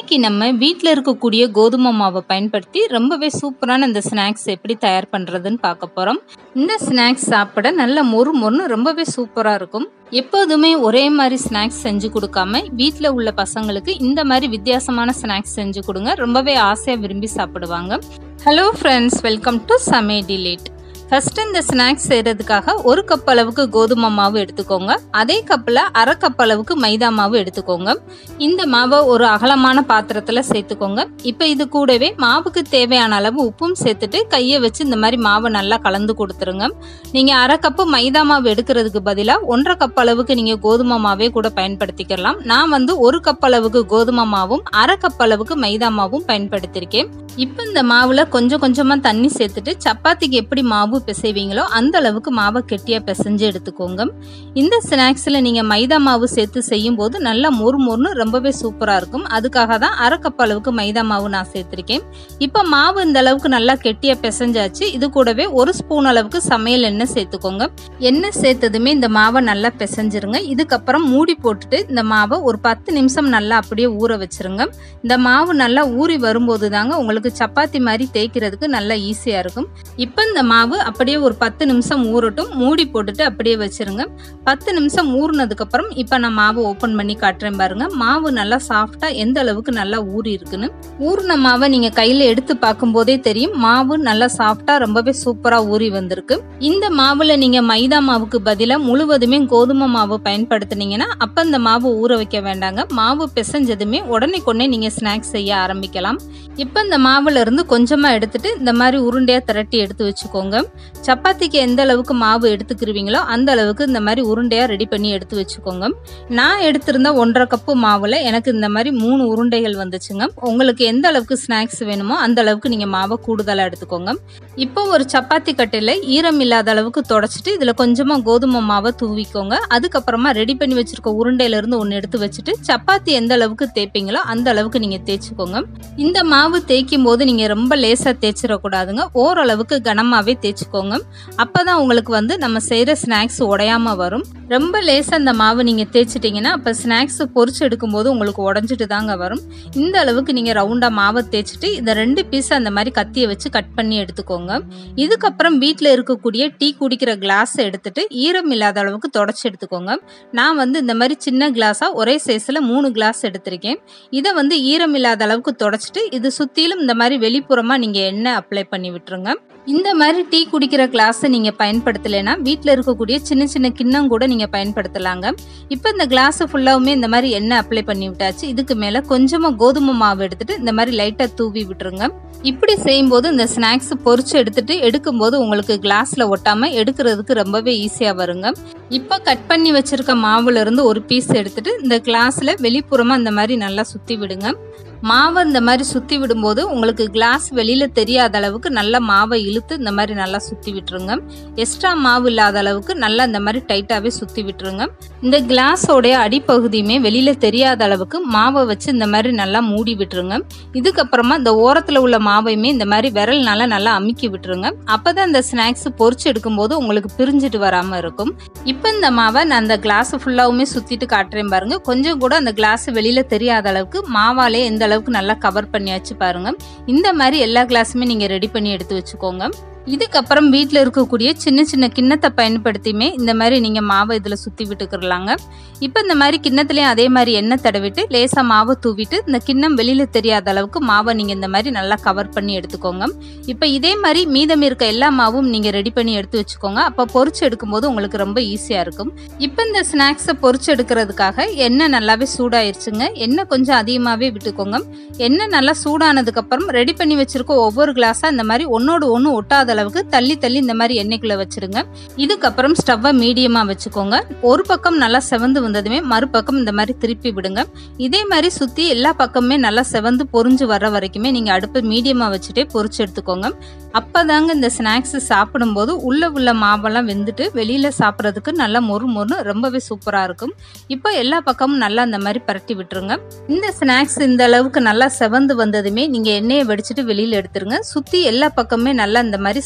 இன்னைக்கு நம்ம வீட்டில் இருக்கக்கூடிய கோதுமை மாவை பயன்படுத்தி ரொம்பவே சூப்பரான இந்த ஸ்நாக்ஸ் எப்படி தயார் பண்ணுறதுன்னு பார்க்க போகிறோம் இந்த ஸ்நாக்ஸ் சாப்பிட நல்ல மொறு மொறுன்னு ரொம்பவே சூப்பராக இருக்கும் எப்போதுமே ஒரே மாதிரி ஸ்நாக்ஸ் செஞ்சு கொடுக்காம வீட்டில் உள்ள பசங்களுக்கு இந்த மாதிரி வித்தியாசமான ஸ்நாக்ஸ் செஞ்சு கொடுங்க ரொம்பவே ஆசையாக விரும்பி சாப்பிடுவாங்க ஹலோ ஃப்ரெண்ட்ஸ் வெல்கம் டு சமே டிலேட் ஃபர்ஸ்ட் இந்த ஸ்நாக்ஸ் செய்கிறதுக்காக ஒரு கப் அளவுக்கு கோதுமை மாவு எடுத்துக்கோங்க அதே கப்பில் அரை கப் அளவுக்கு மைதா மாவு எடுத்துக்கோங்க இந்த மாவை ஒரு அகலமான பாத்திரத்தில் சேர்த்துக்கோங்க இப்போ இது கூடவே மாவுக்கு தேவையான அளவு உப்பும் சேர்த்துட்டு கையை வச்சு இந்த மாதிரி மாவை நல்லா கலந்து கொடுத்துருங்க நீங்கள் அரை கப்பு மைதா மாவு எடுக்கிறதுக்கு பதிலாக ஒன்றரை கப் அளவுக்கு நீங்கள் கோதுமை மாவே கூட பயன்படுத்திக்கலாம் நான் வந்து ஒரு கப் அளவுக்கு கோதுமை மாவும் அரை கப் அளவுக்கு மைதா மாவும் பயன்படுத்தியிருக்கேன் இப்போ இந்த மாவில் கொஞ்சம் கொஞ்சமாக தண்ணி சேர்த்துட்டு சப்பாத்திக்கு எப்படி மாவு பிசைவீங்களோ அந்த அளவுக்கு மாவை கெட்டியாக பிசைஞ்சு எடுத்துக்கோங்க இந்த ஸ்நாக்ஸில் நீங்கள் மைதா மாவு சேர்த்து செய்யும் போது நல்லா மொறு மொறுன்னு ரொம்பவே சூப்பராக இருக்கும் அதுக்காக தான் அரை கப் அளவுக்கு மைதா மாவு நான் சேர்த்துருக்கேன் இப்போ மாவு இந்த அளவுக்கு நல்லா கெட்டியாக பிசைஞ்சாச்சு இது கூடவே ஒரு ஸ்பூன் அளவுக்கு சமையல் எண்ணெய் சேர்த்துக்கோங்க எண்ணெய் சேர்த்ததுமே இந்த மாவை நல்லா பிசைஞ்சிருங்க இதுக்கப்புறம் மூடி போட்டுட்டு இந்த மாவை ஒரு பத்து நிமிஷம் நல்லா அப்படியே ஊற வச்சிருங்க இந்த மாவு நல்லா ஊறி வரும்போது தாங்க உங்களுக்கு சப்பாத்தி மாதிரி தேய்க்கிறதுக்கு நல்லா ஈஸியாக இருக்கும் இப்போ இந்த மாவு அப்படியே ஒரு பத்து நிமிஷம் ஊறட்டும் மூடி போட்டுட்டு அப்படியே வச்சிருங்க பத்து நிமிஷம் ஊறினதுக்கப்புறம் இப்போ நான் மாவு ஓப்பன் பண்ணி காட்டுறேன் பாருங்க மாவு நல்லா சாஃப்டாக எந்த அளவுக்கு நல்லா ஊறி இருக்குன்னு ஊறின மாவை நீங்கள் கையில் எடுத்து பார்க்கும்போதே தெரியும் மாவு நல்லா சாஃப்டாக ரொம்பவே சூப்பராக ஊறி வந்திருக்கு இந்த மாவில் நீங்கள் மைதா மாவுக்கு பதிலாக முழுவதுமே கோதுமை மாவு பயன்படுத்துனீங்கன்னா அப்போ இந்த மாவு ஊற வைக்க வேண்டாங்க மாவு பிசைஞ்சதுமே உடனே கொண்டே நீங்கள் ஸ்நாக்ஸ் செய்ய ஆரம்பிக்கலாம் இப்போ இந்த மாவுல இருந்து கொஞ்சமாக எடுத்துட்டு இந்த மாதிரி உருண்டையாக திரட்டி எடுத்து வச்சுக்கோங்க சப்பாத்திக்கு எந்த அளவுக்கு மாவு எடுத்துக்கிருவீங்களோ அந்த அளவுக்கு இந்த மாதிரி உருண்டையாக ரெடி பண்ணி எடுத்து வச்சுக்கோங்க நான் எடுத்திருந்த ஒன்றரை கப்பு மாவில் எனக்கு இந்த மாதிரி மூணு உருண்டைகள் வந்துச்சுங்க உங்களுக்கு எந்த அளவுக்கு ஸ்நாக்ஸ் வேணுமோ அந்த அளவுக்கு நீங்கள் மாவை கூடுதலாக எடுத்துக்கோங்க இப்போ ஒரு சப்பாத்தி கட்டையில் ஈரம் இல்லாத அளவுக்கு தொடச்சிட்டு இதில் கொஞ்சமாக கோதுமை மாவை தூவிக்கோங்க அதுக்கப்புறமா ரெடி பண்ணி வச்சிருக்க உருண்டையிலேருந்து ஒன்று எடுத்து வச்சுட்டு சப்பாத்தி எந்த அளவுக்கு தேய்ப்பீங்களோ அந்த அளவுக்கு நீங்கள் தேய்ச்சிக்கோங்க இந்த மாவு தேய்க்கும் போது நீங்கள் ரொம்ப லேசாக தேய்ச்சிடக்கூடாதுங்க ஓரளவுக்கு கனமாகவே தேய்ச்சிக்கோங்க அப்போ தான் உங்களுக்கு வந்து நம்ம செய்கிற ஸ்நாக்ஸ் உடையாம வரும் ரொம்ப லேசாக அந்த மாவு நீங்கள் தேய்ச்சிட்டிங்கன்னா அப்போ ஸ்நாக்ஸ் பொரிச்சு எடுக்கும்போது உங்களுக்கு உடஞ்சிட்டு தாங்க வரும் இந்த அளவுக்கு நீங்கள் ரவுண்டாக மாவை தேய்ச்சிட்டு இந்த ரெண்டு பீஸ் அந்த மாதிரி கத்தியை வச்சு கட் பண்ணி எடுத்துக்கோங்க இதுக்கப்புறம் வீட்டில் இருக்கக்கூடிய டீ குடிக்கிற கிளாஸ் எடுத்துட்டு ஈரம் இல்லாத அளவுக்கு தொடச்சி எடுத்துக்கோங்க நான் வந்து இந்த மாதிரி சின்ன கிளாஸாக ஒரே சைஸில் மூணு கிளாஸ் எடுத்திருக்கேன் இதை வந்து ஈரம் இல்லாத அளவுக்கு தொடச்சிட்டு இது சுற்றிலும் இந்த மாதிரி வெளிப்புறமாக நீங்கள் எண்ணெய் அப்ளை பண்ணி விட்டுருங்க இந்த மாதிரி டீ குடிக்கிற கிளாஸை நீங்கள் பயன்படுத்தலைன்னா வீட்டில் இருக்கக்கூடிய சின்ன சின்ன கிண்ணம் கூட நீங்கள் பயன்படுத்தலாங்க இப்போ இந்த கிளாஸ் ஃபுல்லாவுமே இந்த மாதிரி எண்ணெய் அப்ளை பண்ணி விட்டாச்சு இதுக்கு மேலே கொஞ்சமாக கோதுமை மாவு எடுத்துட்டு இந்த மாதிரி லைட்டாக தூவி விட்டுருங்க இப்படி செய்யும்போது இந்த ஸ்நாக்ஸ் பொரிச்சு எடுத்துட்டு எடுக்கும்போது உங்களுக்கு கிளாஸில் ஒட்டாமல் எடுக்கிறதுக்கு ரொம்பவே ஈஸியாக வருங்க இப்போ கட் பண்ணி வச்சிருக்க மாவுல இருந்து ஒரு பீஸ் எடுத்துட்டு இந்த கிளாஸில் வெளிப்புறமாக இந்த மாதிரி நல்லா சுற்றி விடுங்க மாவை இந்த மாதிரி சுற்றி விடும்போது உங்களுக்கு கிளாஸ் வெளியில் தெரியாத அளவுக்கு நல்லா மாவை இழுத்து இந்த மாதிரி நல்லா சுற்றி விட்டுருங்க எக்ஸ்ட்ரா மாவு இல்லாத அளவுக்கு நல்லா இந்த மாதிரி டைட்டாகவே சுற்றி விட்டுருங்க இந்த கிளாஸோடைய அடிப்பகுதியுமே வெளியில் தெரியாத அளவுக்கு மாவை வச்சு இந்த மாதிரி நல்லா மூடி விட்டுருங்க இதுக்கப்புறமா இந்த ஓரத்தில் உள்ள மாவையுமே இந்த மாதிரி விரல்னால நல்லா அமுக்கி விட்டுருங்க அப்போ தான் இந்த ஸ்நாக்ஸ் பொரிச்சு எடுக்கும்போது உங்களுக்கு பிரிஞ்சுட்டு வராமல் இருக்கும் இப்போ இந்த மாவை நான் அந்த கிளாஸ் ஃபுல்லாவுமே சுற்றிட்டு காட்டுறேன் பாருங்க கொஞ்சம் கூட அந்த கிளாஸ் வெளியில் தெரியாத அளவுக்கு மாவாலே எந்த அளவுக்கு நல்லா கவர் பண்ணியாச்சு பாருங்க இந்த மாதிரி எல்லா கிளாஸுமே நீங்கள் ரெடி பண்ணி எடுத்து வச்சுக்கோங்க இதுக்கப்புறம் வீட்டில் இருக்கக்கூடிய சின்ன சின்ன கிண்ணத்தை பயன்படுத்தியுமே இந்த மாதிரி நீங்கள் மாவை இதில் சுற்றி விட்டுக்கிறலாங்க இப்போ இந்த மாதிரி கிண்ணத்துலேயும் அதே மாதிரி எண்ணெய் தடவிட்டு லேசாக மாவை தூவிட்டு இந்த கிண்ணம் வெளியில் தெரியாத அளவுக்கு மாவை நீங்கள் இந்த மாதிரி நல்லா கவர் பண்ணி எடுத்துக்கோங்க இப்போ இதே மாதிரி மீதம் இருக்க எல்லா மாவும் நீங்கள் ரெடி பண்ணி எடுத்து வச்சுக்கோங்க அப்போ பொரிச்சு எடுக்கும்போது உங்களுக்கு ரொம்ப ஈஸியாக இருக்கும் இப்போ இந்த ஸ்நாக்ஸை பொரிச்சு எடுக்கிறதுக்காக எண்ணெய் நல்லாவே சூடாயிருச்சுங்க எண்ணெய் கொஞ்சம் அதிகமாகவே விட்டுக்கோங்க எண்ணெய் நல்லா சூடானதுக்கப்புறம் ரெடி பண்ணி வச்சிருக்க ஒவ்வொரு கிளாஸாக இந்த மாதிரி ஒன்னோடு ஒன்று ஒட்டாத அளவுக்கு தள்ளி தள்ளி இந்த மாதிரி எண்ணெய்க்குள்ளே வச்சிருங்க இதுக்கப்புறம் ஸ்டவ்வை மீடியமாக வச்சுக்கோங்க ஒரு பக்கம் நல்லா செவந்து வந்ததுமே மறுபக்கம் இந்த மாதிரி திருப்பி விடுங்க இதே மாதிரி சுற்றி எல்லா பக்கமுமே நல்லா செவந்து பொரிஞ்சு வர்ற வரைக்குமே நீங்கள் அடுப்பு மீடியமாக வச்சுட்டே பொரிச்சு எடுத்துக்கோங்க அப்போதாங்க இந்த ஸ்நாக்ஸ் சாப்பிடும்போது உள்ள உள்ள மாவெல்லாம் வெந்துட்டு வெளியில் சாப்பிட்றதுக்கு நல்லா மொறு மொறுன்னு ரொம்பவே சூப்பராக இருக்கும் இப்போ எல்லா பக்கமும் நல்லா இந்த மாதிரி பரட்டி விட்டுருங்க இந்த ஸ்நாக்ஸ் இந்த அளவுக்கு நல்லா செவந்து வந்ததுமே நீங்கள் எண்ணெயை வடிச்சிட்டு வெளியில் எடுத்துருங்க சுற்றி எல்லா பக்கமுமே நல்லா இந்த மாதிரி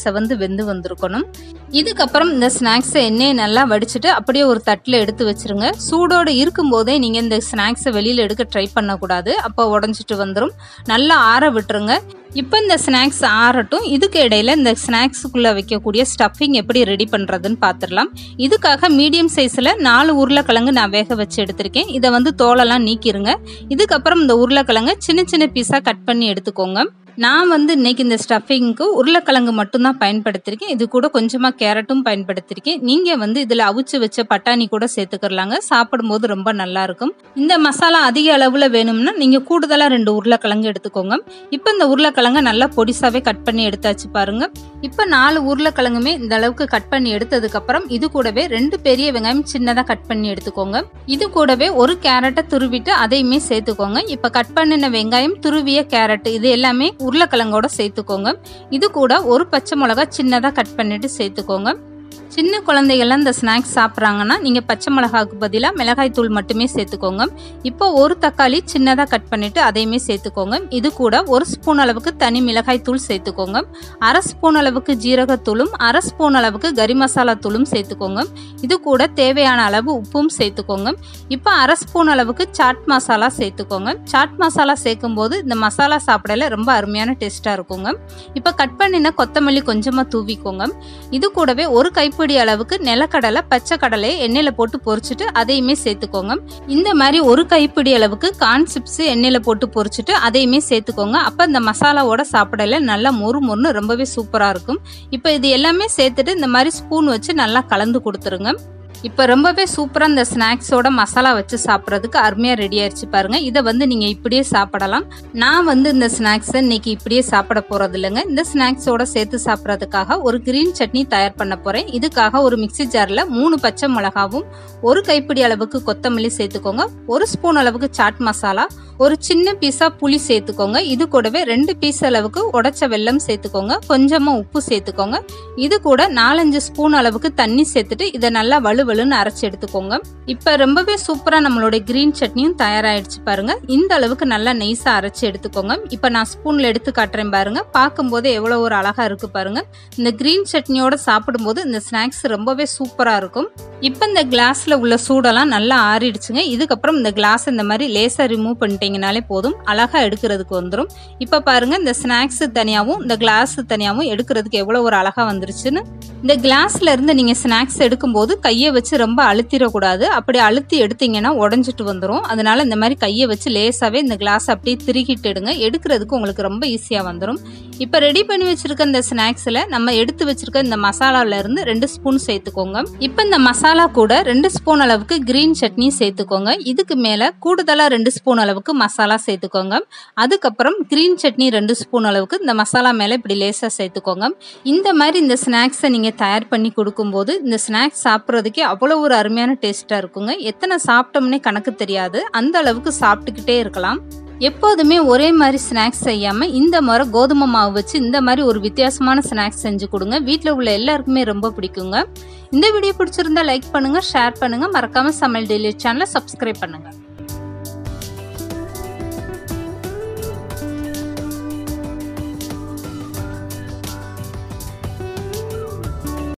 செவந்து வெந்து வந்திருக்கணும் இதுக்கப்புறம் இந்த ஸ்நாக்ஸை எண்ணெயை நல்லா வடிச்சிட்டு அப்படியே ஒரு தட்டில் எடுத்து வச்சிருங்க சூடோடு இருக்கும்போதே நீங்கள் இந்த ஸ்நாக்ஸை வெளியில் எடுக்க ட்ரை பண்ணக்கூடாது அப்போ உடஞ்சிட்டு வந்துடும் நல்லா ஆற விட்டுருங்க இப்போ இந்த ஸ்நாக்ஸ் ஆறட்டும் இதுக்கு இடையில இந்த ஸ்நாக்ஸுக்குள்ளே வைக்கக்கூடிய ஸ்டஃபிங் எப்படி ரெடி பண்ணுறதுன்னு பார்த்துடலாம் இதுக்காக மீடியம் சைஸில் நாலு உருளைக்கிழங்கு நான் வேக வச்சு எடுத்திருக்கேன் இதை வந்து தோலெல்லாம் நீக்கிருங்க இதுக்கப்புறம் இந்த உருளைக்கிழங்கை சின்ன சின்ன பீஸாக கட் பண்ணி எடுத்துக்கோங்க நான் வந்து இன்னைக்கு இந்த ஸ்டஃபிங்க்கு உருளைக்கிழங்கு மட்டும்தான் பயன்படுத்தியிருக்கேன் இது கூட கொஞ்சமாக கேரட்டும் பயன்படுத்தியிருக்கேன் நீங்கள் வந்து இதில் அவிச்சு வச்ச பட்டாணி கூட சேர்த்துக்கிறலாங்க சாப்பிடும்போது ரொம்ப நல்லா இருக்கும் இந்த மசாலா அதிக அளவில் வேணும்னா நீங்கள் கூடுதலாக ரெண்டு உருளைக்கிழங்கு எடுத்துக்கோங்க இப்போ இந்த உருளைக்கிழங்கை நல்லா பொடிசாவே கட் பண்ணி எடுத்தாச்சு பாருங்க இப்போ நாலு உருளைக்கிழங்குமே இந்த அளவுக்கு கட் பண்ணி எடுத்ததுக்கப்புறம் இது கூடவே ரெண்டு பெரிய வெங்காயம் சின்னதாக கட் பண்ணி எடுத்துக்கோங்க இது கூடவே ஒரு கேரட்டை துருவிட்டு அதையுமே சேர்த்துக்கோங்க இப்போ கட் பண்ணின வெங்காயம் துருவிய கேரட் இது எல்லாமே உருளைக்கிழங்கோட சேர்த்துக்கோங்க இது கூட ஒரு பச்சை மிளகா சின்னதாக கட் பண்ணிட்டு சேர்த்துக்கோங்க சின்ன குழந்தைகள்லாம் இந்த ஸ்நாக்ஸ் சாப்பிட்றாங்கன்னா நீங்கள் பச்சை மிளகாவுக்கு பதிலாக மிளகாய் தூள் மட்டுமே சேர்த்துக்கோங்க இப்போ ஒரு தக்காளி சின்னதாக கட் பண்ணிவிட்டு அதையுமே சேர்த்துக்கோங்க இது கூட ஒரு ஸ்பூன் அளவுக்கு தனி மிளகாய் தூள் சேர்த்துக்கோங்க அரை ஸ்பூன் அளவுக்கு ஜீரகத்தூளும் அரை ஸ்பூன் அளவுக்கு கரி மசாலா தூளும் சேர்த்துக்கோங்க இது கூட தேவையான அளவு உப்பும் சேர்த்துக்கோங்க இப்போ அரை ஸ்பூன் அளவுக்கு சாட் மசாலா சேர்த்துக்கோங்க சாட் மசாலா சேர்க்கும் போது இந்த மசாலா சாப்பிடல ரொம்ப அருமையான டேஸ்ட்டாக இருக்குங்க இப்போ கட் பண்ணின கொத்தமல்லி கொஞ்சமாக தூவிக்கோங்க இது கூடவே ஒரு கைப்பிடி அளவுக்கு நிலக்கடலை பச்சை கடலையை எண்ணெயில் போட்டு பொரிச்சிட்டு அதையுமே சேர்த்துக்கோங்க இந்த மாதிரி ஒரு கைப்பிடி அளவுக்கு கார்ன் சிப்ஸ் எண்ணெயில் போட்டு பொரிச்சிட்டு அதையுமே சேர்த்துக்கோங்க அப்போ இந்த மசாலாவோட சாப்பிடல நல்லா மொறு மொறுன்னு ரொம்பவே சூப்பராக இருக்கும் இப்போ இது எல்லாமே சேர்த்துட்டு இந்த மாதிரி ஸ்பூன் வச்சு நல்லா கலந்து கொடுத்துருங்க இப்போ ரொம்பவே சூப்பராக இந்த ஸ்நாக்ஸோட மசாலா வச்சு சாப்பிட்றதுக்கு அருமையாக ரெடி ஆயிடுச்சு பாருங்க இதை வந்து நீங்கள் இப்படியே சாப்பிடலாம் நான் வந்து இந்த ஸ்நாக்ஸை இன்னைக்கு இப்படியே சாப்பிட போகிறது இல்லைங்க இந்த ஸ்நாக்ஸோட சேர்த்து சாப்பிட்றதுக்காக ஒரு கிரீன் சட்னி தயார் பண்ண போகிறேன் இதுக்காக ஒரு மிக்சி ஜாரில் மூணு பச்சை மிளகாவும் ஒரு கைப்பிடி அளவுக்கு கொத்தமல்லி சேர்த்துக்கோங்க ஒரு ஸ்பூன் அளவுக்கு சாட் மசாலா ஒரு சின்ன பீஸா புளி சேர்த்துக்கோங்க இது கூடவே ரெண்டு பீஸ் அளவுக்கு உடைச்ச வெல்லம் சேர்த்துக்கோங்க கொஞ்சமாக உப்பு சேர்த்துக்கோங்க இது கூட நாலஞ்சு ஸ்பூன் அளவுக்கு தண்ணி சேர்த்துட்டு இதை நல்லா வலுவலுன்னு அரைச்சி எடுத்துக்கோங்க இப்போ ரொம்பவே சூப்பராக நம்மளோட கிரீன் சட்னியும் தயாராகிடுச்சு பாருங்க இந்த அளவுக்கு நல்லா நெய்ஸாக அரைச்சி எடுத்துக்கோங்க இப்போ நான் ஸ்பூனில் எடுத்து காட்டுறேன் பாருங்க பார்க்கும்போது எவ்வளோ ஒரு அழகாக இருக்கு பாருங்க இந்த கிரீன் சட்னியோட சாப்பிடும்போது இந்த ஸ்நாக்ஸ் ரொம்பவே சூப்பராக இருக்கும் இப்போ இந்த கிளாஸில் உள்ள சூடெல்லாம் நல்லா ஆறிடுச்சுங்க இதுக்கப்புறம் இந்த கிளாஸ் இந்த மாதிரி லேசாக ரிமூவ் பண்ணிட்டீங்கனாலே போதும் அழகாக எடுக்கிறதுக்கு வந்துடும் இப்போ பாருங்க இந்த ஸ்நாக்ஸ் தனியாகவும் இந்த கிளாஸ் தனியாகவும் எடுக்கிறதுக்கு எவ்வளோ ஒரு அழகாக வந்துருச்சுன்னு இந்த கிளாஸ்ல இருந்து நீங்கள் ஸ்நாக்ஸ் எடுக்கும்போது கையை வச்சு ரொம்ப அழுத்திடக்கூடாது அப்படி அழுத்தி எடுத்தீங்கன்னா உடஞ்சிட்டு வந்துடும் அதனால இந்த மாதிரி கையை வச்சு லேசாகவே இந்த கிளாஸ் அப்படியே திருகிட்டு எடுங்க எடுக்கிறதுக்கு உங்களுக்கு ரொம்ப ஈஸியாக வந்துடும் இப்போ ரெடி பண்ணி வச்சிருக்க இந்த ஸ்நாக்ஸில் நம்ம எடுத்து வச்சிருக்க இந்த மசாலால இருந்து ரெண்டு ஸ்பூன் சேர்த்துக்கோங்க இப்போ இந்த மசாலா கூட ரெண்டு ஸ்பூன் அளவுக்கு கிரீன் சட்னி சேர்த்துக்கோங்க இதுக்கு மேலே கூடுதலாக ரெண்டு ஸ்பூன் அளவுக்கு மசாலா சேர்த்துக்கோங்க அதுக்கப்புறம் கிரீன் சட்னி ரெண்டு ஸ்பூன் அளவுக்கு இந்த மசாலா மேலே இப்படி லேசாக சேர்த்துக்கோங்க இந்த மாதிரி இந்த ஸ்நாக்ஸை நீங்கள் தயார் பண்ணி கொடுக்கும்போது இந்த ஸ்நாக்ஸ் சாப்பிட்றதுக்கே அவ்வளோ ஒரு அருமையான டேஸ்ட்டாக இருக்குங்க எத்தனை சாப்பிட்டோம்னே கணக்கு தெரியாது அந்த அளவுக்கு சாப்பிட்டுக்கிட்டே இருக்கலாம் எப்போதுமே ஒரே மாதிரி ஸ்நாக்ஸ் செய்யாமல் இந்த முறை கோதுமை மாவு வச்சு இந்த மாதிரி ஒரு வித்தியாசமான ஸ்நாக்ஸ் செஞ்சு கொடுங்க வீட்டில் உள்ள எல்லாருக்குமே ரொம்ப பிடிக்குங்க இந்த வீடியோ பிடிச்சிருந்தா லைக் பண்ணுங்கள் ஷேர் பண்ணுங்கள் மறக்காமல் சமையல் டெய்லி சேனலை சப்ஸ்கிரைப் பண்ணுங்கள்